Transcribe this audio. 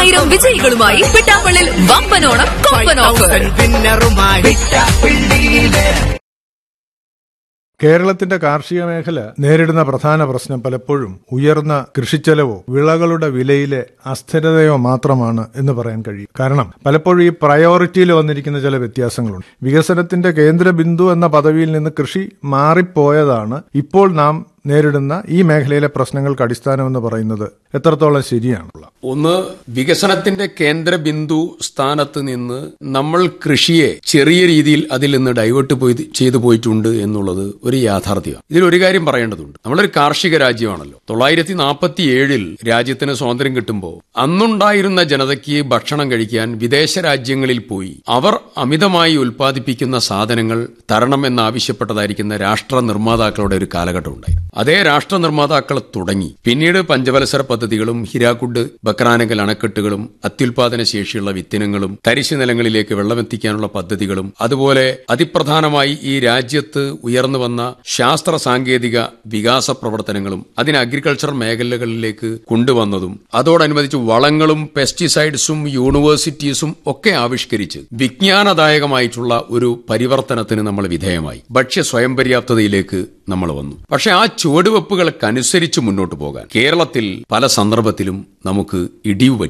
ആയിരം വിജയികളുമായി പിട്ടാപ്പള്ളിൽ വമ്പനോണം കൊമ്പൻ ഓഫർ വിന്നറുമായി കേരളത്തിന്റെ കാർഷിക മേഖല നേരിടുന്ന പ്രധാന പ്രശ്നം പലപ്പോഴും ഉയർന്ന കൃഷിച്ചെലവോ വിളകളുടെ വിലയിലെ അസ്ഥിരതയോ മാത്രമാണ് എന്ന് പറയാൻ കഴിയും കാരണം പലപ്പോഴും ഈ പ്രയോറിറ്റിയിൽ വന്നിരിക്കുന്ന ചില വ്യത്യാസങ്ങളുണ്ട് വികസനത്തിന്റെ കേന്ദ്ര ബിന്ദു എന്ന പദവിയിൽ നിന്ന് കൃഷി മാറിപ്പോയതാണ് ഇപ്പോൾ നാം നേരിടുന്ന ഈ മേഖലയിലെ പ്രശ്നങ്ങൾക്ക് അടിസ്ഥാനമെന്ന് പറയുന്നത് എത്രത്തോളം ശരിയാണുള്ള ഒന്ന് വികസനത്തിന്റെ കേന്ദ്ര ബിന്ദു സ്ഥാനത്ത് നിന്ന് നമ്മൾ കൃഷിയെ ചെറിയ രീതിയിൽ അതിൽ നിന്ന് ഡൈവേർട്ട് പോയി ചെയ്തു പോയിട്ടുണ്ട് എന്നുള്ളത് ഒരു യാഥാർത്ഥ്യമാണ് ഇതിൽ ഒരു കാര്യം പറയേണ്ടതുണ്ട് നമ്മളൊരു കാർഷിക രാജ്യമാണല്ലോ തൊള്ളായിരത്തി നാൽപ്പത്തി ഏഴിൽ രാജ്യത്തിന് സ്വാതന്ത്ര്യം കിട്ടുമ്പോൾ അന്നുണ്ടായിരുന്ന ജനതയ്ക്ക് ഭക്ഷണം കഴിക്കാൻ വിദേശ രാജ്യങ്ങളിൽ പോയി അവർ അമിതമായി ഉൽപ്പാദിപ്പിക്കുന്ന സാധനങ്ങൾ തരണം എന്നാവശ്യപ്പെട്ടതായിരിക്കുന്ന രാഷ്ട്ര നിർമ്മാതാക്കളുടെ ഒരു കാലഘട്ടം ഉണ്ടായി അതേ രാഷ്ട്ര നിർമ്മാതാക്കൾ തുടങ്ങി പിന്നീട് പഞ്ചവത്സര പദ്ധതികളും ഹിരാക്കുഡ് ബക്രാനകൽ അണക്കെട്ടുകളും അത്യുൽപാദന ശേഷിയുള്ള വിത്തിനങ്ങളും തരിശു നിലങ്ങളിലേക്ക് വെള്ളമെത്തിക്കാനുള്ള പദ്ധതികളും അതുപോലെ അതിപ്രധാനമായി ഈ രാജ്യത്ത് ഉയർന്നു വന്ന ശാസ്ത്ര സാങ്കേതിക വികാസ പ്രവർത്തനങ്ങളും അതിന് അഗ്രികൾച്ചർ മേഖലകളിലേക്ക് കൊണ്ടുവന്നതും അതോടനുബന്ധിച്ച് വളങ്ങളും പെസ്റ്റിസൈഡ്സും യൂണിവേഴ്സിറ്റീസും ഒക്കെ ആവിഷ്കരിച്ച് വിജ്ഞാനദായകമായിട്ടുള്ള ഒരു പരിവർത്തനത്തിന് നമ്മൾ വിധേയമായി ഭക്ഷ്യ സ്വയം പര്യാപ്തതയിലേക്ക് നമ്മൾ വന്നു പക്ഷെ ആ ചുവടുവെപ്പുകൾക്കനുസരിച്ച് മുന്നോട്ട് പോകാൻ കേരളത്തിൽ പല സന്ദർഭത്തിലും നമുക്ക് ഇടിവ് പറ്റി